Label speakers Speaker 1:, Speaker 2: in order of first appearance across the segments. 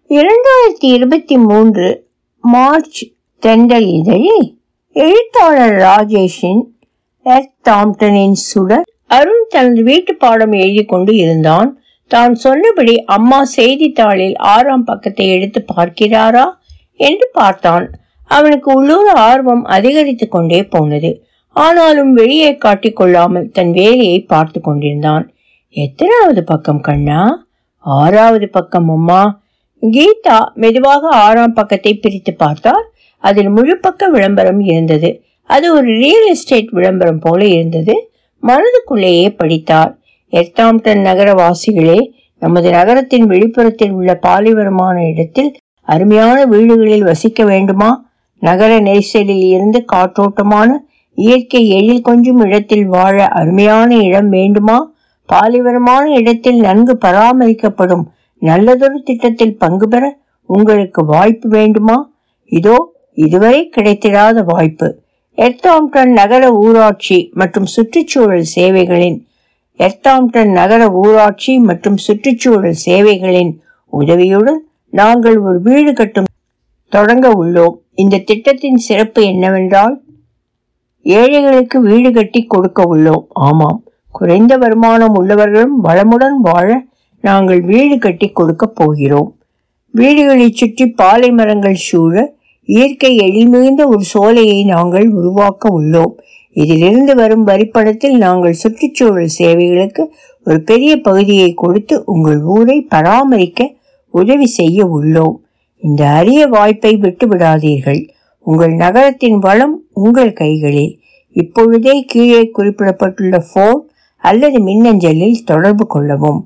Speaker 1: இரண்டாயிரத்தி இருபத்தி மூன்று மார்ச் தெண்டல் இதழில் எழுத்தாளர் ராஜேஷின் எர்த் டாம்டனின் சுடர் அருண் தனது வீட்டு பாடம் எழுதி கொண்டு இருந்தான் தான் சொன்னபடி அம்மா செய்தித்தாளில் ஆறாம் பக்கத்தை எடுத்து பார்க்கிறாரா என்று பார்த்தான் அவனுக்கு உள்ளூர் ஆர்வம் அதிகரித்து கொண்டே போனது ஆனாலும் வெளியே காட்டிக் கொள்ளாமல் தன் வேலையை பார்த்து கொண்டிருந்தான் எத்தனாவது பக்கம் கண்ணா ஆறாவது பக்கம் அம்மா கீதா மெதுவாக ஆறாம் பக்கத்தை பிரித்து பார்த்தார் அதில் முழு பக்க விளம்பரம் இருந்தது அது ஒரு ரியல் எஸ்டேட் விளம்பரம் போல இருந்தது மனதுக்குள்ளேயே படித்தார் எர்த்தாம்டன் நகரவாசிகளே நமது நகரத்தின் வெளிப்புறத்தில் உள்ள பாலைவனமான இடத்தில் அருமையான வீடுகளில் வசிக்க வேண்டுமா நகர நெரிசலில் இருந்து காற்றோட்டமான இயற்கை எழில் கொஞ்சம் இடத்தில் வாழ அருமையான இடம் வேண்டுமா பாலைவனமான இடத்தில் நன்கு பராமரிக்கப்படும் நல்லதொரு திட்டத்தில் பங்கு பெற உங்களுக்கு வாய்ப்பு வேண்டுமா இதோ இதுவரை கிடைத்திராத வாய்ப்பு எர்த்தாம்டன் நகர ஊராட்சி மற்றும் சுற்றுச்சூழல் சேவைகளின் எர்த்தாம்டன் நகர ஊராட்சி மற்றும் சுற்றுச்சூழல் சேவைகளின் உதவியுடன் நாங்கள் ஒரு வீடு கட்டும் தொடங்க உள்ளோம் இந்த திட்டத்தின் சிறப்பு என்னவென்றால் ஏழைகளுக்கு வீடு கட்டி கொடுக்க உள்ளோம் ஆமாம் குறைந்த வருமானம் உள்ளவர்களும் வளமுடன் வாழ நாங்கள் வீடு கட்டி கொடுக்க போகிறோம் வீடுகளை சுற்றி பாலை மரங்கள் சூழ இயற்கை எழில்மிகுந்த ஒரு சோலையை நாங்கள் உருவாக்க உள்ளோம் இதிலிருந்து வரும் வரிப்பணத்தில் நாங்கள் சுற்றுச்சூழல் சேவைகளுக்கு ஒரு பெரிய பகுதியை கொடுத்து உங்கள் ஊரை பராமரிக்க உதவி செய்ய உள்ளோம் இந்த அரிய வாய்ப்பை விட்டு விடாதீர்கள் உங்கள் நகரத்தின் வளம் உங்கள் கைகளில் இப்பொழுதே கீழே குறிப்பிடப்பட்டுள்ள போன் அல்லது மின்னஞ்சலில் தொடர்பு கொள்ளவும்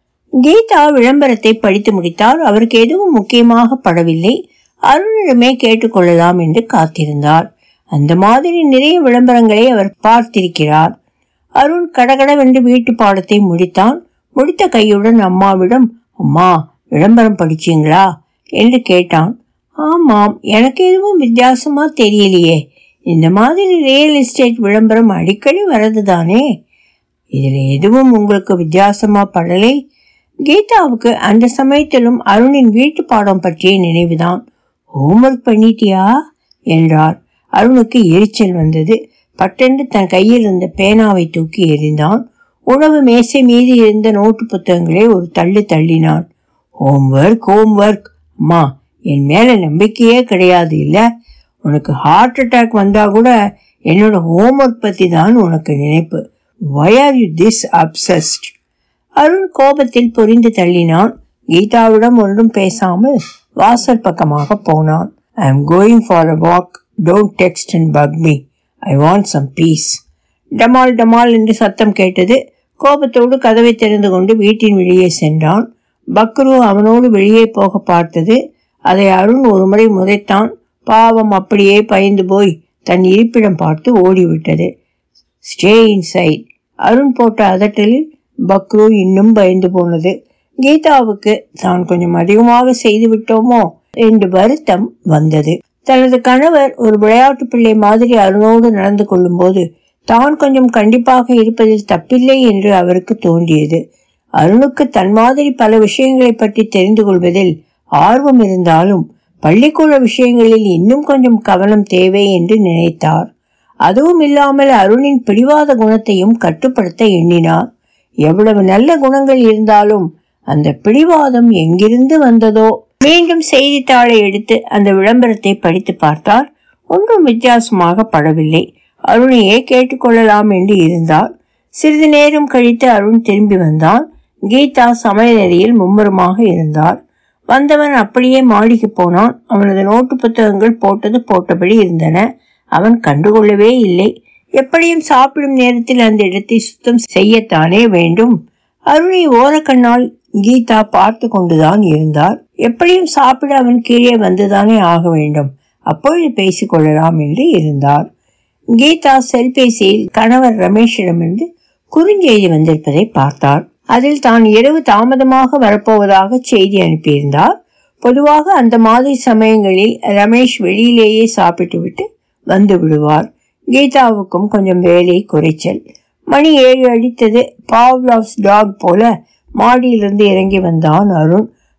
Speaker 1: கீதா விளம்பரத்தை படித்து முடித்தார் அவருக்கு எதுவும் முக்கியமாக படவில்லை அருணிடமே கேட்டுக்கொள்ளலாம் என்று காத்திருந்தார் அந்த மாதிரி நிறைய விளம்பரங்களை அவர் பார்த்திருக்கிறார் அருண் கடகடவென்று வீட்டு பாடத்தை முடித்தான் முடித்த கையுடன் அம்மாவிடம் அம்மா விளம்பரம் படிச்சீங்களா என்று கேட்டான் ஆமாம் எனக்கு எதுவும் வித்தியாசமா தெரியலையே இந்த மாதிரி ரியல் எஸ்டேட் விளம்பரம் அடிக்கடி வரது தானே இதில் எதுவும் உங்களுக்கு வித்தியாசமா படலை கீதாவுக்கு அந்த சமயத்திலும் அருணின் வீட்டு பாடம் பற்றிய நினைவுதான் ஹோம்ஒர்க் பண்ணிட்டியா என்றார் அருணுக்கு எரிச்சல் வந்தது பட்டென்று தன் கையில் இருந்த பேனாவை தூக்கி எறிந்தான் உணவு மேசை மீது இருந்த நோட்டு புத்தகங்களை ஒரு தள்ளு தள்ளினான் ஹோம்ஒர்க் ஹோம்ஒர்க் அம்மா என் மேல நம்பிக்கையே கிடையாது இல்ல உனக்கு ஹார்ட் அட்டாக் வந்தா கூட என்னோட ஹோம்ஒர்க் பத்தி தான் உனக்கு நினைப்பு why are you this obsessed Arun கோபத்தில் புரிந்து தள்ளினான் கீதாவிடம் ஒன்றும் பேசாமல் வாசல் பக்கமாக போனான் I am going for a walk don't text and bug me I want some peace டமால் டமால் என்று சத்தம் கேட்டது கோபத்தோடு கதவை திறந்து கொண்டு வீட்டின் வெளியே சென்றான் பக்ரு அவனோடு வெளியே போக பார்த்தது அதை அருண் ஒருமுறை முதைத்தான் பாவம் அப்படியே பயந்து போய் தன் இருப்பிடம் பார்த்து ஓடிவிட்டது ஸ்டே இன்சைட் அருண் போட்ட அதட்டலில் பக்ரு இன்னும் பயந்து போனது கீதாவுக்கு தான் கொஞ்சம் அதிகமாக செய்து விட்டோமோ என்று வருத்தம் வந்தது தனது கணவர் ஒரு விளையாட்டு பிள்ளை மாதிரி அருணோடு நடந்து கொள்ளும்போது தான் கொஞ்சம் கண்டிப்பாக இருப்பதில் தப்பில்லை என்று அவருக்கு தோன்றியது அருணுக்கு தன் மாதிரி பல விஷயங்களை பற்றி தெரிந்து கொள்வதில் ஆர்வம் இருந்தாலும் பள்ளிக்கூட விஷயங்களில் இன்னும் கொஞ்சம் கவனம் தேவை என்று நினைத்தார் அதுவும் இல்லாமல் அருணின் பிடிவாத குணத்தையும் கட்டுப்படுத்த எண்ணினார் எவ்வளவு நல்ல குணங்கள் இருந்தாலும் அந்த பிடிவாதம் எங்கிருந்து வந்ததோ மீண்டும் செய்தித்தாளை எடுத்து அந்த விளம்பரத்தை படித்து பார்த்தார் ஒன்றும் வித்தியாசமாக படவில்லை அருணையே கேட்டுக்கொள்ளலாம் என்று இருந்தார் சிறிது நேரம் கழித்து அருண் திரும்பி வந்தான் கீதா சமையலறையில் மும்முரமாக இருந்தார் வந்தவன் அப்படியே மாடிக்கு போனான் அவனது நோட்டு புத்தகங்கள் போட்டது போட்டபடி இருந்தன அவன் கண்டுகொள்ளவே இல்லை எப்படியும் சாப்பிடும் நேரத்தில் அந்த இடத்தை சுத்தம் செய்யத்தானே வேண்டும் அருணை ஓரக்கண்ணால் கீதா பார்த்து கொண்டுதான் இருந்தார் எப்படியும் சாப்பிட அவன் கீழே வந்துதானே ஆக வேண்டும் அப்பொழுது பேசிக்கொள்ளலாம் என்று இருந்தார் கீதா செல்பேசியில் கணவர் ரமேஷிடமிருந்து குறுஞ்செய்தி வந்திருப்பதை பார்த்தார் அதில் தான் இரவு தாமதமாக வரப்போவதாக செய்தி அனுப்பியிருந்தார் பொதுவாக அந்த மாதிரி சமயங்களில் ரமேஷ் வெளியிலேயே சாப்பிட்டுவிட்டு வந்து விடுவார் கீதாவுக்கும் கொஞ்சம் வேலை குறைச்சல் மணி ஏழு அடித்தது பாவ்லாவ்ஸ் டாக் போல மாடியிலிருந்து இறங்கி வந்தான் அருண்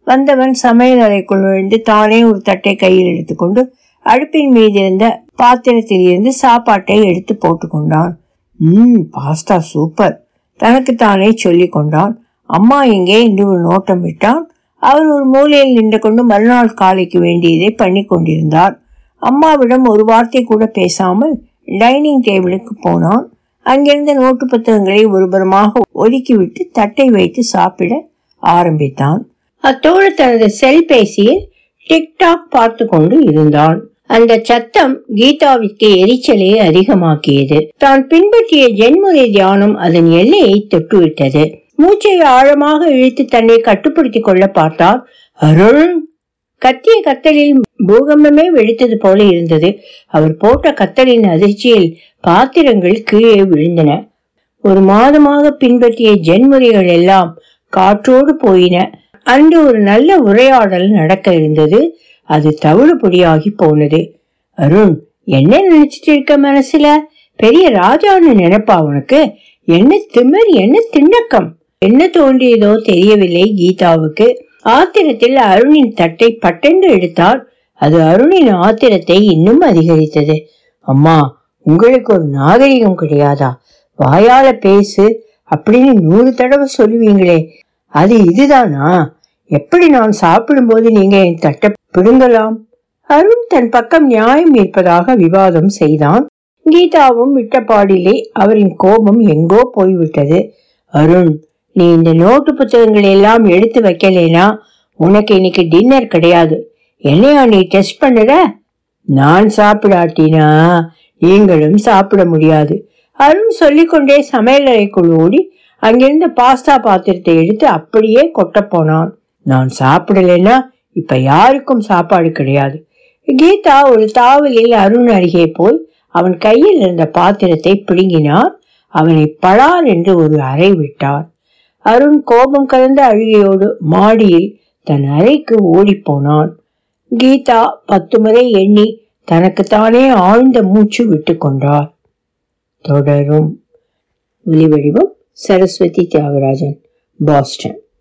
Speaker 1: வந்தவன் சமையல் அறைக்குள் விழுந்து தானே ஒரு தட்டை கையில் எடுத்துக்கொண்டு அடுப்பின் மீது இருந்த பாத்திரத்தில் இருந்து சாப்பாட்டை எடுத்து போட்டுக்கொண்டான் ம் பாஸ்தா சூப்பர் தனக்கு தானே சொல்லிக் கொண்டான் அம்மா எங்கே என்று ஒரு நோட்டம் விட்டான் அவர் ஒரு மூலையில் நின்று கொண்டு மறுநாள் காலைக்கு வேண்டியதை பண்ணி கொண்டிருந்தார் அம்மாவிடம் ஒரு வார்த்தை கூட பேசாமல் டைனிங் டேபிளுக்கு போனான் அங்கிருந்த நோட்டு புத்தகங்களை ஒருபுறமாக ஒதுக்கிவிட்டு தட்டை வைத்து சாப்பிட ஆரம்பித்தான் அத்தோடு தனது செல்பேசியில் டிக்டாக் பார்த்து கொண்டு இருந்தான் அந்த சத்தம் கீதாவிற்கு எரிச்சலை அதிகமாக்கியது தான் பின்பற்றிய ஜென்முறை தியானம் அதன் எல்லையை தொட்டுவிட்டது மூச்சை ஆழமாக இழுத்து தன்னை கட்டுப்படுத்திக் கொள்ள பார்த்தார் அருள் கத்திய கத்தலில் பூகம்பமே வெடித்தது போல இருந்தது அவர் போட்ட கத்தலின் அதிர்ச்சியில் பாத்திரங்கள் கீழே விழுந்தன ஒரு மாதமாக பின்பற்றிய ஜென்முறைகள் எல்லாம் காற்றோடு போயின அன்று ஒரு நல்ல உரையாடல் நடக்க இருந்தது அது தவிடுபொடியாகி போனது அருண் என்ன நினைச்சிட்டு இருக்க மனசுல பெரிய ராஜான்னு நினைப்பா உனக்கு என்ன திமிர் என்ன திண்ணக்கம் என்ன தோன்றியதோ தெரியவில்லை கீதாவுக்கு ஆத்திரத்தில் அருணின் தட்டை பட்டென்று எடுத்தால் அது அருணின் ஆத்திரத்தை இன்னும் அதிகரித்தது அம்மா உங்களுக்கு ஒரு நாகரிகம் கிடையாதா வாயால பேசு அப்படின்னு நூறு தடவை சொல்லுவீங்களே அது இதுதானா எப்படி நான் சாப்பிடும்போது நீங்க என் தட்டை பிடுங்கலாம் அருண் தன் பக்கம் நியாயம் இருப்பதாக விவாதம் செய்தான் கீதாவும் விட்ட பாடிலே அவரின் கோபம் எங்கோ போய்விட்டது அருண் நீ இந்த நோட்டு புத்தகங்களை எல்லாம் எடுத்து வைக்கலேனா உனக்கு இன்னைக்கு டின்னர் கிடையாது என்னையா நீ டெஸ்ட் பண்ணுற நான் சாப்பிடாட்டினா நீங்களும் சாப்பிட முடியாது அருண் சொல்லிக்கொண்டே சமையல் அறைக்குள் ஓடி அங்கிருந்த பாஸ்தா பாத்திரத்தை எடுத்து அப்படியே கொட்ட போனான் நான் சாப்பிடலைன்னா இப்ப யாருக்கும் சாப்பாடு கிடையாது கீதா ஒரு தாவலில் அருண் அருகே போய் அவன் கையில் இருந்த பாத்திரத்தை பிடுங்கினார் அவனை படார் என்று ஒரு அறை விட்டார் அருண் கோபம் கலந்த அழுகையோடு மாடியில் தன் அறைக்கு ஓடிப்போனான் கீதா பத்து முறை எண்ணி தனக்குத்தானே ஆழ்ந்த மூச்சு விட்டு கொண்டார் தொடரும் ஒலிவடிவம் சரஸ்வதி தியாகராஜன் பாஸ்டன்